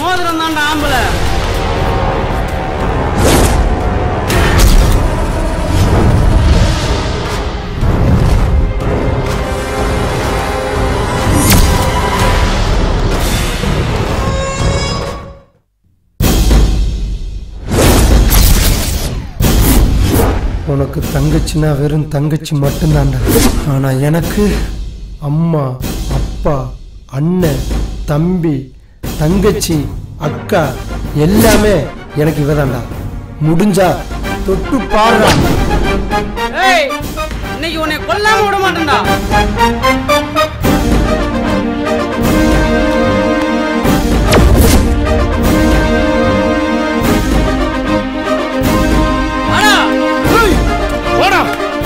மோதிரம் தான்டா ஆம்பளை உனக்கு தங்கச்சினா வெறும் தங்கச்சி மட்டும்தான்டா ஆனா எனக்கு அம்மா அப்பா அண்ணன் தம்பி தங்கச்சி அக்கா எல்லாமே எனக்கு இவதான்டா முடிஞ்சா தொட்டு பாடுறா ஏய் இன்னைக்கு உன்னை கொல்லாம விட மாட்டேன்டா வாடா. போடா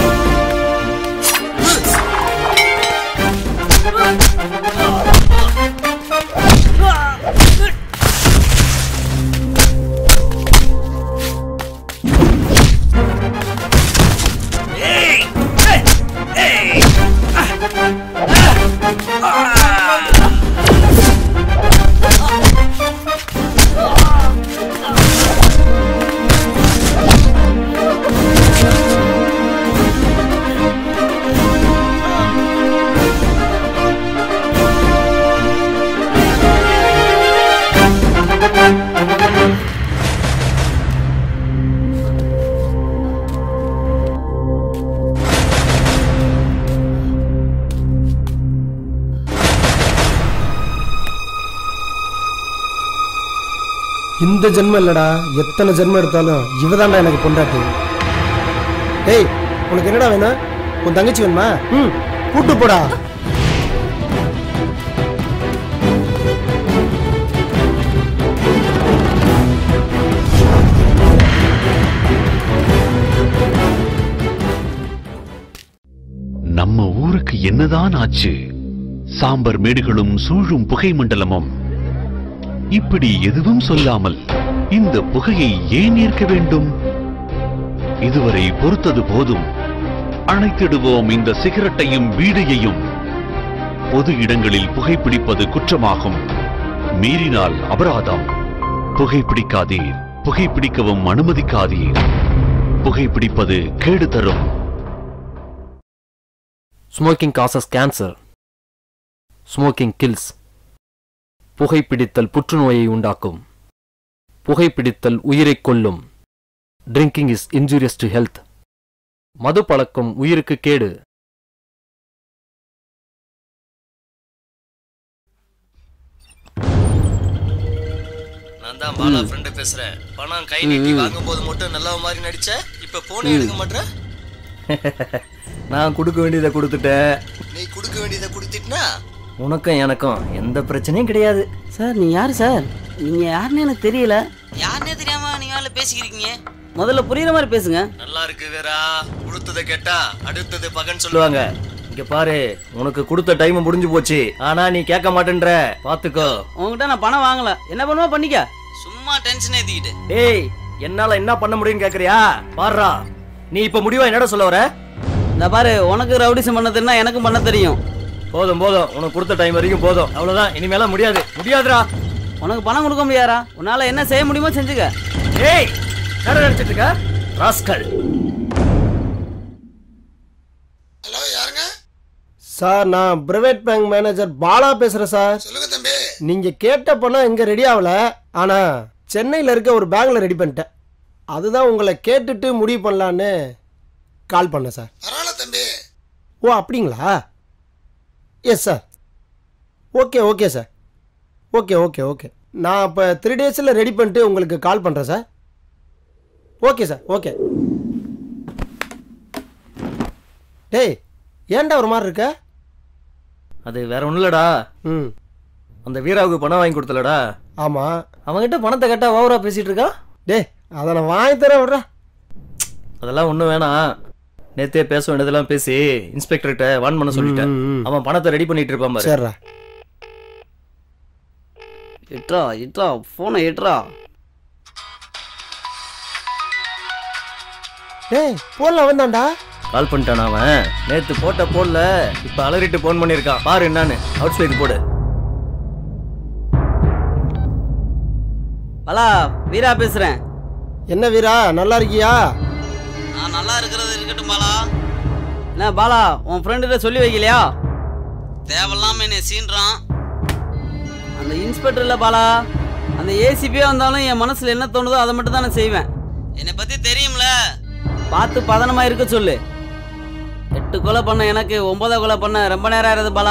இந்த ஜென்மம் இல்லடா எத்தனை ஜென்மம் எடுத்தாலும் இவதான்டா எனக்கு பொண்டாட்டி டேய் உனக்கு என்னடா வேணும் உன் தங்கச்சி வேணுமா ம் கூட்டு போடா நம்ம ஊருக்கு என்னதான் ஆச்சு சாம்பர் மேடுகளும் சூழும் புகை மண்டலமும் இப்படி எதுவும் சொல்லாமல் இந்த புகையை ஏன் ஏற்க வேண்டும் இதுவரை பொறுத்தது போதும் அணைத்திடுவோம் இந்த சிகரெட்டையும் வீடையையும் பொது இடங்களில் புகைப்பிடிப்பது குற்றமாகும் மீறினால் அபராதம் புகைப்பிடிக்காதீர் புகைப்பிடிக்கவும் அனுமதிக்காதீர் புகைப்பிடிப்பது கேடு தரும் smoking causes cancer smoking kills புகைப்பிடித்தல் புற்றுநோயை உண்டாக்கும் புகைப்பிடித்தல் உயிரைக் கொல்லும் drinking is injurious to health மது பழக்கம் உயிருக்கு கேடு நான் தான் பாலா ஃப்ரெண்டு பேசுறேன் பணம் கை நீட்டி வாங்கும்போது மட்டும் நல்ல மாதிரி நடிச்ச இப்ப போனே எடுக்க மாட்ற நான் கொடுக்க வேண்டியதை கொடுத்துட்டேன் நீ கொடுக்க வேண்டியதை கொடுத்துட்டுனா உனக்கும் எனக்கும் எந்த பிரச்சனையும் கிடையாது சார் நீ யார் சார் நீங்க யாருன்னு எனக்கு தெரியல யாருன்னே தெரியாம நீங்க வேலை பேசிக்கிறீங்க முதல்ல புரியுற மாதிரி பேசுங்க நல்லா இருக்கு வேறா கொடுத்ததை கேட்டா அடுத்தது பகன் சொல்லுவாங்க சொல்லுவாங்க இங்க பாரு உனக்கு கொடுத்த டைம் முடிஞ்சு போச்சு ஆனா நீ கேட்க மாட்டேன்ற பாத்துக்கோ உங்ககிட்ட நான் பணம் வாங்கல என்ன பண்ணுவோ பண்ணிக்க சும்மா டென்ஷன் ஏத்திக்கிட்டு டேய் என்னால என்ன பண்ண முடியும்னு கேக்குறியா பாருடா நீ இப்ப முடிவா என்னடா சொல்ல வர இந்த பாரு உனக்கு ரவுடிசம் பண்ண தெரியும்னா எனக்கும் பண்ண தெரியும் போதும் போதும் உனக்கு கொடுத்த டைம் வரைக்கும் போதும் அவ்வளவுதான் இனிமேல முடியாது முடியாதுடா உனக்கு பணம் கொடுக்க முடியாதா உன்னால என்ன செய்ய முடியுமோ செஞ்சுக்க டேய் என்ன நினைச்சிட்டு இருக்க ராஸ்கல் ஹலோ யாருங்க சார் நான் பிரைவேட் பேங்க் மேனேஜர் பாலா பேசுறேன் சார் சொல்லுங்க தம்பி நீங்க கேட்ட பணம் இங்க ரெடி ஆகல ஆனா சென்னையில் இருக்க ஒரு பேங்க்ல ரெடி பண்ணிட்டேன் அதுதான் உங்களை கேட்டுட்டு முடிவு பண்ணலான்னு கால் பண்ணேன் சார் பரவாயில்ல தம்பி ஓ அப்படிங்களா yes sir okay okay sir okay okay okay நான் இப்போ த்ரீ டேஸில் ரெடி பண்ணிட்டு உங்களுக்கு கால் பண்ணுறேன் சார் ஓகே சார் ஓகே டேய் ஏன்டா ஒரு மாதிரி இருக்க அது வேற ஒண்ணும் இல்லடா ம் அந்த வீராவுக்கு பணம் வாங்கி கொடுத்தலடா ஆமாம் அவன்கிட்ட பணத்தை கேட்டா ஓவரா பேசிட்டு இருக்கா டேய் அதை நான் வாங்கி தரேன் விட்றா அதெல்லாம் ஒண்ணும் வேணாம் நேத்தே பேச வேண்டியதெல்லாம் பேசி இன்ஸ்பெக்டர்கிட்ட வான் பண்ண சொல்லிட்டேன் ம், ம். அவன் பணத்தை ரெடி பண்ணிட்டு இருப்பான் பாரு சரிடா இட்ரா இட்ரா போனை இட்ரா டேய் போன்ல வந்தான்டா கால் பண்ணிட்டான் அவன் நேத்து போட்ட போன்ல இப்ப அலறிட்டு போன் பண்ணிருக்கான் பாரு என்னன்னு அவுட் ஸ்பீக்கர் போடு பாலா வீரா பேசுறேன் என்ன வீரா நல்லா இருக்கியா நான் நல்லா இருக்கிறது இருக்கட்டும் பாலா என்ன பாலா உன் ஃப்ரெண்டுகிட்ட சொல்லி வைக்கலையா தேவையில்லாம என்னை சீன்றான் அந்த இன்ஸ்பெக்டர் இல்லை பாலா அந்த ஏசிபியே வந்தாலும் என் மனசில் என்ன தோணுதோ அதை மட்டும் தான் நான் செய்வேன் என்னை பத்தி தெரியும்ல பார்த்து பதனமா இருக்க சொல்லு எட்டு கொலை பண்ண எனக்கு ஒன்பதை கொலை பண்ண ரொம்ப நேரம் ஆயிருது பாலா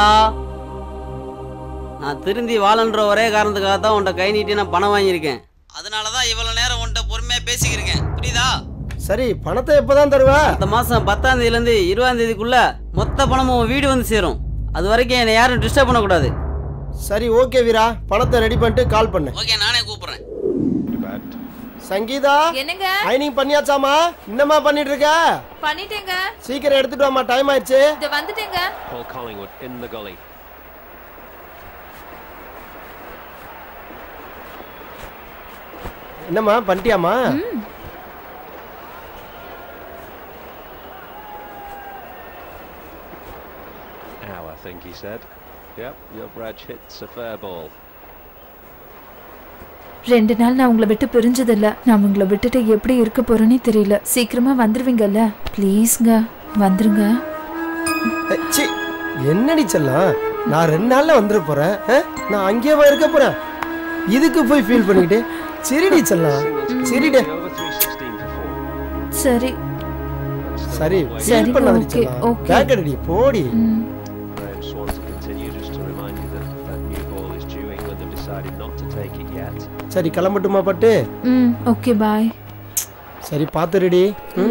நான் திருந்தி வாழன்ற ஒரே காரணத்துக்காக தான் உன்கிட்ட கை நீட்டி நான் பணம் வாங்கியிருக்கேன் அதனால தான் இவ்வளவு நேரம் உன்கிட்ட பொறுமையா பேசிக்கிருக்கேன் புரியுதா சரி பணத்தை எப்பதான் தருவ அடுத்த மாதம் பத்தாம் தேதியிலேருந்து இருபதாம் தேதிக்குள்ள மொத்த பணமும் உன் வீடு வந்து சேரும் அது வரைக்கும் என்னை யாரும் டிஸ்டர்ப் பண்ணக்கூடாது சரி ஓகே வீரா பணத்தை ரெடி பண்ணிட்டு கால் பண்ணு ஓகே நானே கூப்பிடுறேன் சங்கீதா என்னங்க ஐனிங் பண்ணியாச்சாமா என்னம்மா பண்ணிட்டு இருக்க பண்ணிட்டேங்க சீக்கிரம் எடுத்துட்டு வாமா டைம் ஆயிடுச்சு இது வந்துட்டேங்க Paul Collingwood in the gully. என்னம்மா பண்ணிட்டியாமா Ow, I think he said. Yep, your Brad hits a fair ball. ரெண்டு நாள் நான் உங்களை விட்டு பிரிஞ்சதில்ல நான் உங்களை விட்டுட்டு எப்படி இருக்க போறேனே தெரியல சீக்கிரமா வந்துருவீங்கல்ல ப்ளீஸ்ங்க வந்துருங்க ஏய், சீ என்னடி செல்லம் நான் ரெண்டு நாள்ல வந்துட போறேன் ஆ? நான் அங்கேயேவா இருக்க போறேன் இதுக்கு போய் ஃபீல் பண்ணிக்கிட்டு சரிடி செல்லம் சரிடே Over 316 for four. சரி சரி ஃபீல் சரிங்க, பண்ணாதடி okay, செல்லம் okay. பேக் அடி போடி ம், Graham Swan to continue just to remind you that that new ball is due. England have decided not to take it yet. சரி கிளம்பட்டுமா பட்டு ம் ஓகே பாய் சரி பாத்துருடி ம்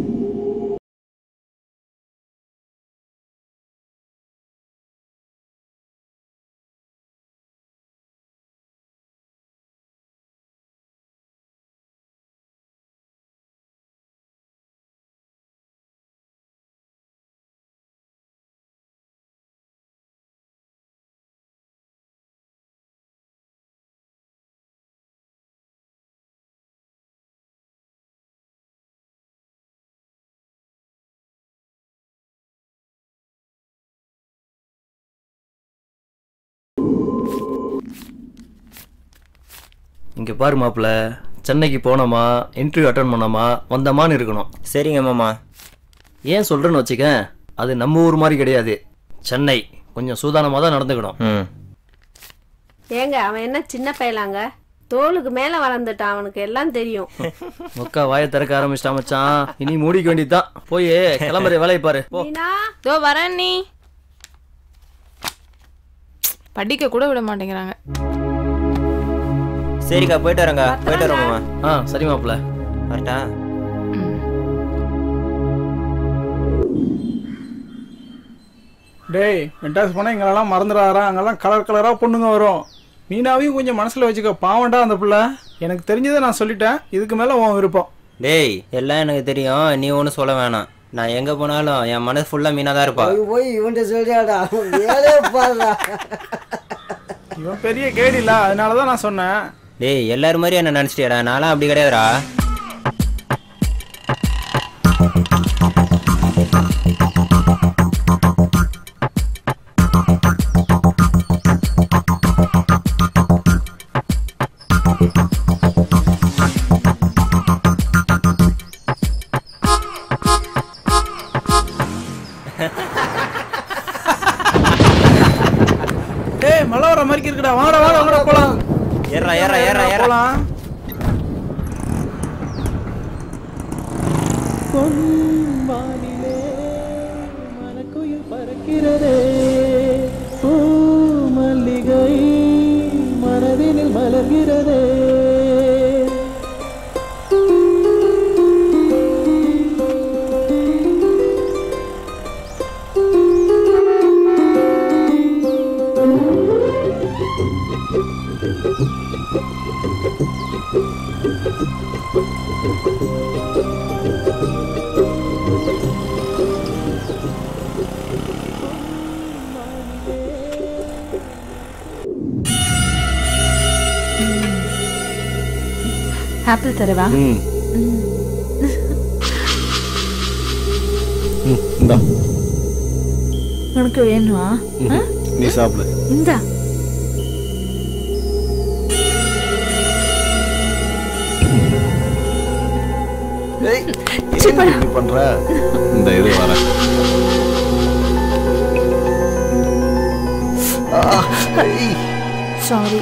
இங்கே பாரு மாப்பிள்ள சென்னைக்கு போனோமா இன்டர்வியூ அட்டன் பண்ணோமா வந்தோமான்னு இருக்கணும் சரிங்க மாமா ஏன் சொல்கிறேன்னு வச்சுக்க அது நம்ம ஊர் மாதிரி கிடையாது சென்னை கொஞ்சம் சூதானமாக தான் நடந்துக்கணும் ம் ஏங்க அவன் என்ன சின்ன பயலாங்க தோலுக்கு மேல வளர்ந்துட்டான் அவனுக்கு எல்லாம் தெரியும் முக்கா வாயை திறக்க ஆரம்பிச்சிட்டா மச்சான் இனி மூடிக்க வேண்டியதுதான் போய் கிளம்புற வேலையை பாரு போ மீனா இதோ வரேன் நீ படிக்க கூட விட மாட்டேங்கிறாங்க சரிக்கா போயிட்டு வரேங்க போயிட்டு வரேன் மாமா ஆ சரி மாப்பிள்ள வரட்டா டேய் மெட்ராஸ் போனால் இங்கெல்லாம் மறந்துடாரா அங்கெல்லாம் கலர் கலராக பொண்ணுங்க வரும் மீனாவையும் கொஞ்சம் மனசில் வச்சுக்க பாவண்டா அந்த புள்ள எனக்கு தெரிஞ்சதை நான் சொல்லிட்டேன் இதுக்கு மேலே உன் விருப்பம் டேய் எல்லாம் எனக்கு தெரியும் நீ ஒன்றும் சொல்ல வேணாம் நான் எங்கே போனாலும் என் மனசு ஃபுல்லாக மீனாக தான் இருப்பா போய் இவன்ட்ட சொல்லியாடா வேலையை பாருடா இவன் பெரிய கேடி இல்லை அதனால தான் நான் சொன்னேன் டேய் எல்லாரும் மாதிரி என்ன நினச்சிட்டியாடா நான்லாம் அப்படி கிடையாதுடா டேய் மழை வர மாதிரி இருக்குடா வாடா வாடா வாடா போலாம் ஏறா ஏறா ஏறா ஏறா போலாம் ஆப்பிள் தரவா ம் இந்தா உனக்கு வேணுமா ஆ? நீ சாப்பிடு இந்தா ஏன் இப்படி பண்ற இந்த இது வர சாரி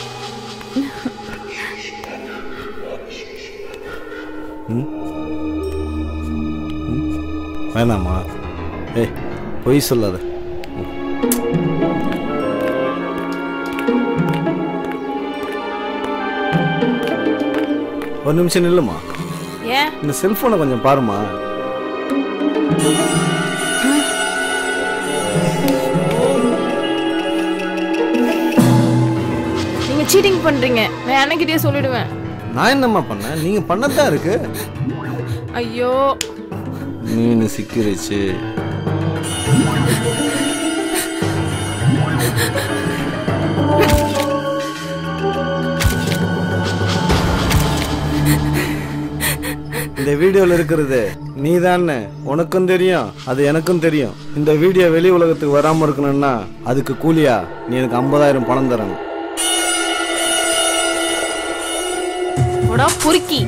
வேணாமா ஏய் பொய் சொல்லாத ஒரு நிமிஷம் நில்லுமா ஏன் இந்த செல்போனை கொஞ்சம் பாருமா நீங்க சீட்டிங் பண்றீங்க நான் அண்ணன்கிட்டயே சொல்லிடுவேன் நான் என்னம்மா பண்ணேன் நீங்க பண்ணதான் இருக்கு ஐயோ மீன் சிக்கிருச்சு இந்த வீடியோல இருக்கிறது நீ தானே உனக்கும் தெரியும் அது எனக்கும் தெரியும் இந்த வீடியோ வெளி உலகத்துக்கு வராம இருக்கணும்னா அதுக்கு கூலியா நீ எனக்கு ஐம்பதாயிரம் பணம் தரணும் போடா பொறுக்கி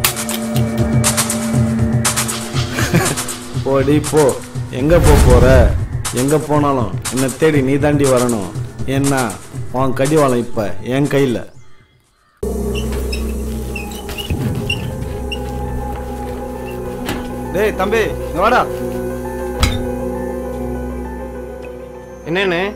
போடி போ எங்க போ போற எங்க போனாலும் என்னை தேடி நீ தாண்டி வரணும் ஏன்னா உன் கடிவாளம் இப்ப என் கையில டேய் தம்பி இங்க வாடா என்னண்ணே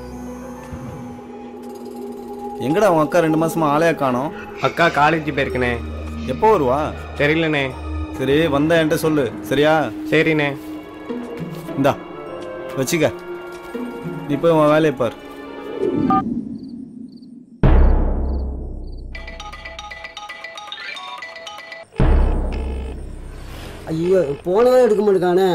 எங்கடா உன் அக்கா ரெண்டு மாசமா ஆளையா காணோம் அக்கா காலேஜ் போயிருக்கனே எப்போ வருவா தெரியலண்ணே சரி வந்தா என்கிட்ட சொல்லு சரியா சரிண்ணே இந்தா வச்சுக்க நீ போய் உன் வேலையை பார் ஐயோ போனவே எடுக்க மாட்டேங்கானே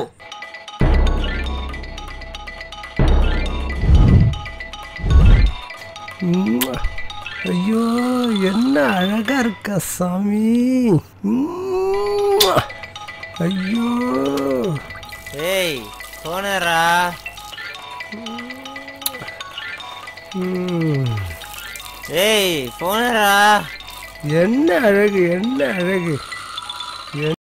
ஐயோ என்ன அழகா இருக்க சாமி உம்மா. ஐயோ ஏய் போனரா ம். ஏய் போனரா என்ன அழகு என்ன அழகு